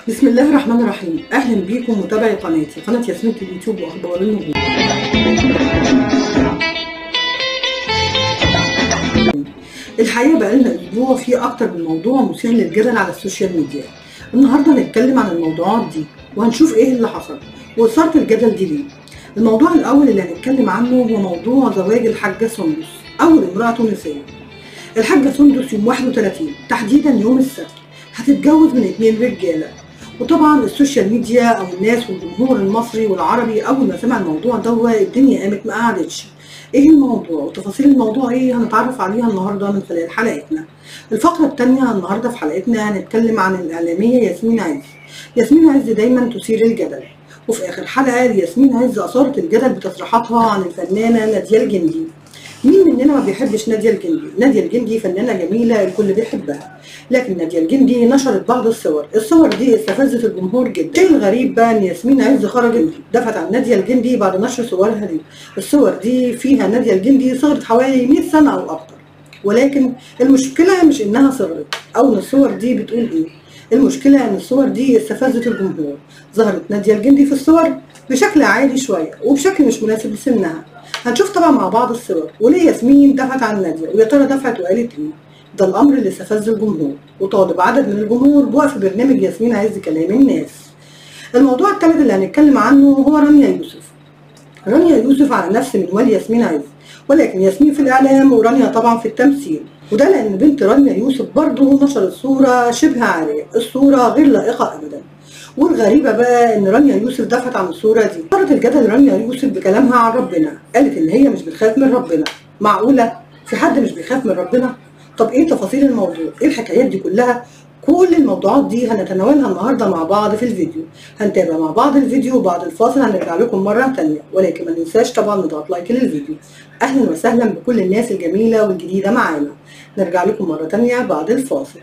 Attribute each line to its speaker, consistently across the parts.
Speaker 1: بسم الله الرحمن الرحيم اهلا بيكم متابعي قناتي قناه ياسمين اليوتيوب واخبار النجوم الحقيقه بقى لنا اسبوع في اكتر من موضوع مثير للجدل على السوشيال ميديا النهارده هنتكلم عن الموضوعات دي وهنشوف ايه اللي حصل واثاره الجدل دي ليه الموضوع الاول اللي هنتكلم عنه هو موضوع زواج الحاجه سندس اول امراه تونسيه الحاجه سندس يوم 31 تحديدا يوم السبت هتتجوز من اتنين رجاله وطبعا السوشيال ميديا او الناس والجمهور المصري والعربي اول ما سمع الموضوع ده الدنيا قامت ما قعدتش ايه الموضوع وتفاصيل الموضوع ايه هنتعرف عليها النهارده من خلال حلقتنا الفقره الثانيه النهارده في حلقتنا هنتكلم عن الاعلاميه ياسمين عز ياسمين عز دايما تثير الجدل وفي اخر حلقه ياسمين عز اثارت الجدل بتصريحاتها عن الفنانه ناديه الجندي مين مننا ما بيحبش ناديه الجندي ناديه الجندي فنانه جميله الكل بيحبها لكن ناديه الجندي نشرت بعض الصور الصور دي استفزت الجمهور جدا الشيء الغريب بقى ان ياسمين عز خرجت دفت عن ناديه الجندي بعد نشر صورها دي الصور دي فيها ناديه الجندي صغرت حوالي 100 سنه او اكتر ولكن المشكله مش انها صغرت او ان الصور دي بتقول ايه المشكله ان الصور دي استفزت الجمهور ظهرت ناديه الجندي في الصور بشكل عالي شويه وبشكل مش مناسب لسنها هنشوف طبعا مع بعض الصور وليه ياسمين دفعت عن ناديه ويا ترى دفعت وقالت ايه ده الامر اللي استفز الجمهور وطالب عدد من الجمهور بوقف برنامج ياسمين عز كلام الناس الموضوع الثالث اللي هنتكلم عنه هو رانيا يوسف رانيا يوسف على نفس منوال ياسمين عز ولكن ياسمين في الاعلام ورانيا طبعا في التمثيل وده لان بنت رانيا يوسف برضه نشرت صوره شبه عاريه الصوره غير لائقه ابدا والغريبه بقى ان رانيا يوسف دفعت عن الصوره دي صارت الجدل رانيا يوسف بكلامها عن ربنا قالت ان هي مش بتخاف من ربنا معقوله في حد مش بيخاف من ربنا طب ايه تفاصيل الموضوع ايه الحكايات دي كلها كل الموضوعات دي هنتناولها النهارده مع بعض في الفيديو هنتابع مع بعض الفيديو وبعد الفاصل هنرجع لكم مره تانية ولكن ما ننساش طبعا نضغط لايك للفيديو اهلا وسهلا بكل الناس الجميله والجديده معانا نرجع لكم مره تانية بعد الفاصل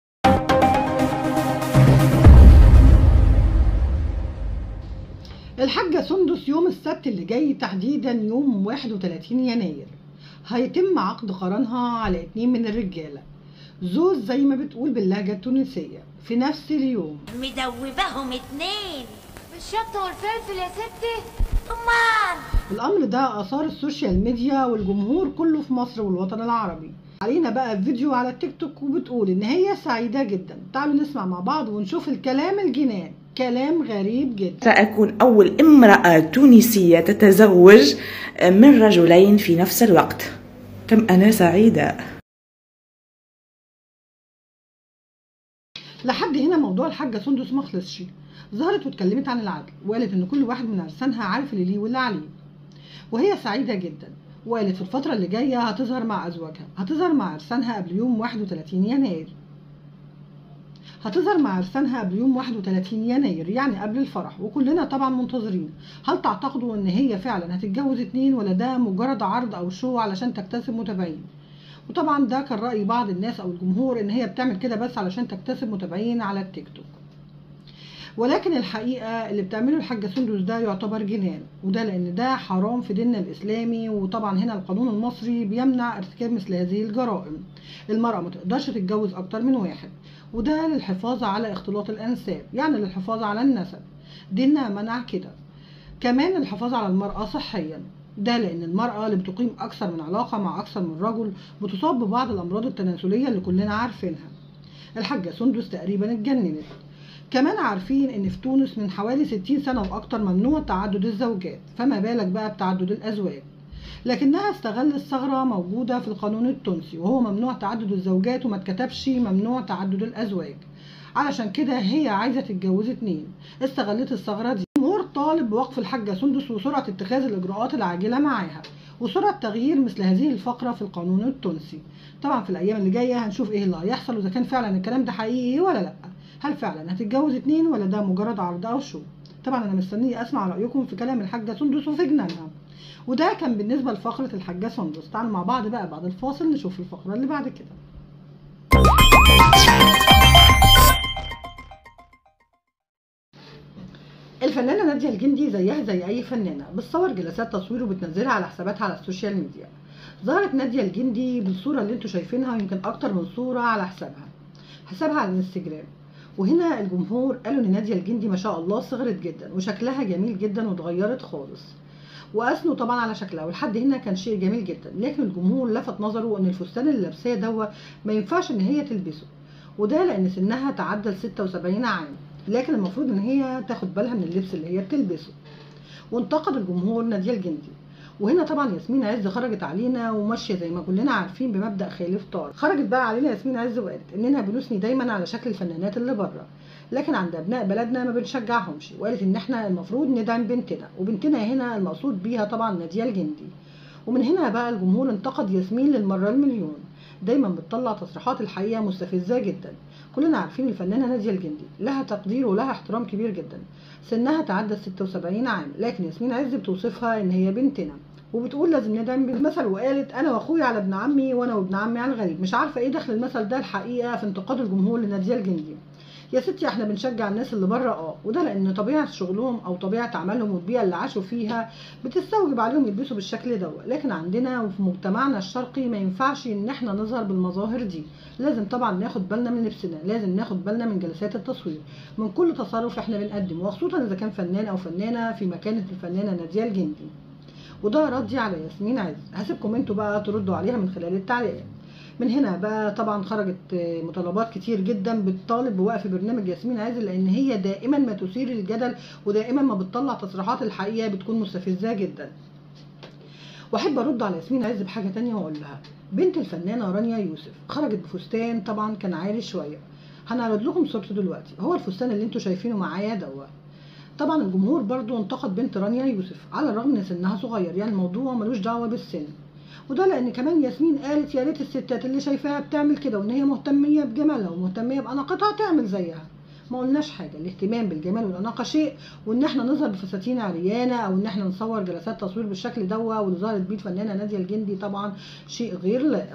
Speaker 1: الحاجة سندس يوم السبت اللي جاي تحديدا يوم 31 يناير هيتم عقد قرانها على اتنين من الرجالة زوز زي ما بتقول باللهجة التونسية في نفس اليوم
Speaker 2: مدوبهم اتنين بالشطة والفلفل يا ستي أمان
Speaker 1: الأمر ده أثار السوشيال ميديا والجمهور كله في مصر والوطن العربي علينا بقى فيديو على التيك توك وبتقول إن هي سعيدة جدا تعالوا نسمع مع بعض ونشوف الكلام الجنان كلام غريب جدا
Speaker 3: سأكون أول امرأة تونسية تتزوج من رجلين في نفس الوقت كم أنا سعيدة
Speaker 1: لحد هنا موضوع الحاجة سندس ما خلصش ظهرت واتكلمت عن العدل وقالت ان كل واحد من عرسانها عارف اللي ليه واللي عليه وهي سعيدة جدا وقالت في الفترة اللي جاية هتظهر مع أزواجها هتظهر مع عرسانها قبل يوم 31 يناير هتظهر مع عرسانها قبل يوم 31 يناير يعني قبل الفرح وكلنا طبعا منتظرين هل تعتقدوا ان هي فعلا هتتجوز اتنين ولا ده مجرد عرض او شو علشان تكتسب متابعين وطبعا ده كان رأي بعض الناس او الجمهور ان هي بتعمل كده بس علشان تكتسب متابعين على التيك توك ولكن الحقيقة اللي بتعمله الحاجة سندس ده يعتبر جنان وده لأن ده حرام في ديننا الإسلامي وطبعا هنا القانون المصري بيمنع ارتكاب مثل هذه الجرائم المرأة ما تقدرش تتجوز أكتر من واحد وده للحفاظ على اختلاط الأنساب يعني للحفاظ على النسب ديننا منع كده كمان الحفاظ على المرأة صحيا ده لأن المرأة اللي بتقيم أكثر من علاقة مع أكثر من رجل بتصاب ببعض الأمراض التناسلية اللي كلنا عارفينها الحاجة سندس تقريبا اتجننت كمان عارفين ان في تونس من حوالي 60 سنة واكتر ممنوع تعدد الزوجات فما بالك بقى بتعدد الازواج لكنها استغلت ثغرة موجودة في القانون التونسي وهو ممنوع تعدد الزوجات وما اتكتبش ممنوع تعدد الازواج علشان كده هي عايزة تتجوز اتنين استغلت الثغرة دي الجمهور طالب بوقف الحاجة سندس وسرعة اتخاذ الإجراءات العاجلة معاها وسرعة تغيير مثل هذه الفقرة في القانون التونسي طبعا في الأيام اللي جاية هنشوف إيه اللي هيحصل وإذا كان فعلا الكلام ده حقيقي ولا لأ هل فعلا هتتجوز اتنين ولا ده مجرد عرض أو شو طبعا أنا مستنية أسمع رأيكم في كلام الحاجة سندس وفي جنانها وده كان بالنسبة لفقرة الحاجة سندس تعالوا مع بعض بقى بعد الفاصل نشوف الفقرة اللي بعد كده الفنانة نادية الجندي زيها زي أي فنانة بتصور جلسات تصوير وبتنزلها على حساباتها على السوشيال ميديا ظهرت نادية الجندي بالصورة اللي انتوا شايفينها يمكن أكتر من صورة على حسابها حسابها على الانستجرام وهنا الجمهور قالوا ان ناديه الجندي ما شاء الله صغرت جدا وشكلها جميل جدا واتغيرت خالص واثنوا طبعا على شكلها ولحد هنا كان شيء جميل جدا لكن الجمهور لفت نظره ان الفستان اللي لابساه دوا ما ينفعش ان هي تلبسه وده لان سنها تعدى ال 76 عام لكن المفروض ان هي تاخد بالها من اللبس اللي هي بتلبسه وانتقد الجمهور ناديه الجندي وهنا طبعا ياسمين عز خرجت علينا وماشيه زي ما كلنا عارفين بمبدا خالف طارق خرجت بقى علينا ياسمين عز وقالت اننا بنثني دايما على شكل الفنانات اللي بره لكن عند ابناء بلدنا ما بنشجعهمش وقالت ان احنا المفروض ندعم بنتنا وبنتنا هنا المقصود بيها طبعا ناديه الجندي ومن هنا بقى الجمهور انتقد ياسمين للمره المليون دايما بتطلع تصريحات الحقيقه مستفزه جدا كلنا عارفين الفنانه ناديه الجندي لها تقدير ولها احترام كبير جدا سنها تعدى 76 عام لكن ياسمين عز بتوصفها ان هي بنتنا وبتقول لازم ندعم بالمثل وقالت انا واخويا على ابن عمي وانا وابن عمي على الغريب مش عارفه ايه دخل المثل ده الحقيقه في انتقاد الجمهور لناديه الجندي يا ستي احنا بنشجع الناس اللي بره اه وده لان طبيعه شغلهم او طبيعه عملهم والبيئه اللي عاشوا فيها بتستوجب عليهم يلبسوا بالشكل ده لكن عندنا وفي مجتمعنا الشرقي ما ينفعش ان احنا نظهر بالمظاهر دي لازم طبعا ناخد بالنا من لبسنا لازم ناخد بالنا من جلسات التصوير من كل تصرف احنا بنقدمه وخصوصا اذا كان فنان او فنانه في مكانه الفنانه ناديه الجندي وده ردي على ياسمين عز هسيبكم انتوا بقى تردوا عليها من خلال التعليقات من هنا بقى طبعا خرجت مطالبات كتير جدا بتطالب بوقف برنامج ياسمين عز لان هي دائما ما تثير الجدل ودائما ما بتطلع تصريحات الحقيقه بتكون مستفزه جدا واحب ارد على ياسمين عز بحاجه تانية واقول لها بنت الفنانه رانيا يوسف خرجت بفستان طبعا كان عالي شويه هنعرض لكم صورته دلوقتي هو الفستان اللي انتوا شايفينه معايا دوت طبعا الجمهور برضو انتقد بنت رانيا يوسف على الرغم ان سنها صغير يعني الموضوع ملوش دعوه بالسن وده لان كمان ياسمين قالت يا ريت الستات اللي شايفاها بتعمل كده وان هي مهتميه بجمالها ومهتميه باناقتها تعمل زيها ما قلناش حاجه الاهتمام بالجمال والاناقه شيء وان احنا نظهر بفساتين عريانه او ان احنا نصور جلسات تصوير بالشكل دوا واللي ظهرت بيه الفنانه ناديه الجندي طبعا شيء غير لائق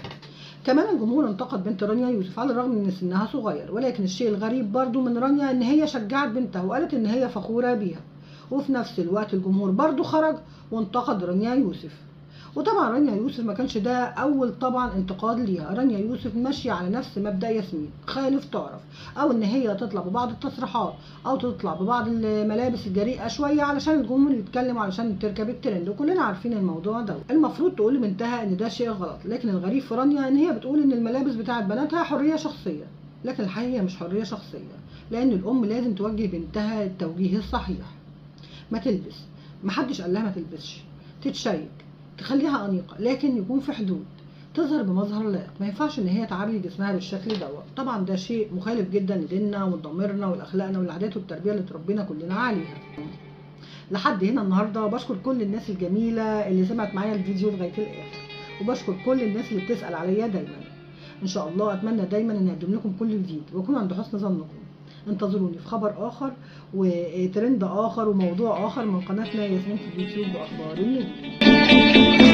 Speaker 1: كمان الجمهور انتقد بنت رانيا يوسف على الرغم من ان سنها صغير ولكن الشيء الغريب برضو من رانيا ان هي شجعت بنتها وقالت ان هي فخوره بيها وفي نفس الوقت الجمهور برضو خرج وانتقد رانيا يوسف وطبعا رانيا يوسف ما كانش ده اول طبعا انتقاد ليها رانيا يوسف ماشيه على نفس مبدا ياسمين خالف تعرف او ان هي تطلع ببعض التصريحات او تطلع ببعض الملابس الجريئه شويه علشان الجمهور يتكلم علشان تركب الترند وكلنا عارفين الموضوع ده المفروض تقول لبنتها ان ده شيء غلط لكن الغريب في رانيا ان هي بتقول ان الملابس بتاعت بناتها حريه شخصيه لكن الحقيقه مش حريه شخصيه لان الام لازم توجه بنتها التوجيه الصحيح ما تلبس محدش قال لها ما تلبسش تتشيك تخليها أنيقة لكن يكون في حدود تظهر بمظهر لائق ما ينفعش ان هي تعبي جسمها بالشكل دوت طبعا ده شيء مخالف جدا لديننا وضميرنا والاخلاقنا والعادات والتربيه اللي اتربينا كلنا عليها لحد هنا النهارده بشكر كل الناس الجميله اللي سمعت معايا الفيديو لغايه الاخر وبشكر كل الناس اللي بتسال عليا دايما ان شاء الله اتمنى دايما ان اقدم لكم كل جديد واكون عند حسن ظنكم انتظروني في خبر اخر وترند اخر وموضوع اخر من قناتنا ياسمين في اليوتيوب واخبار النجوم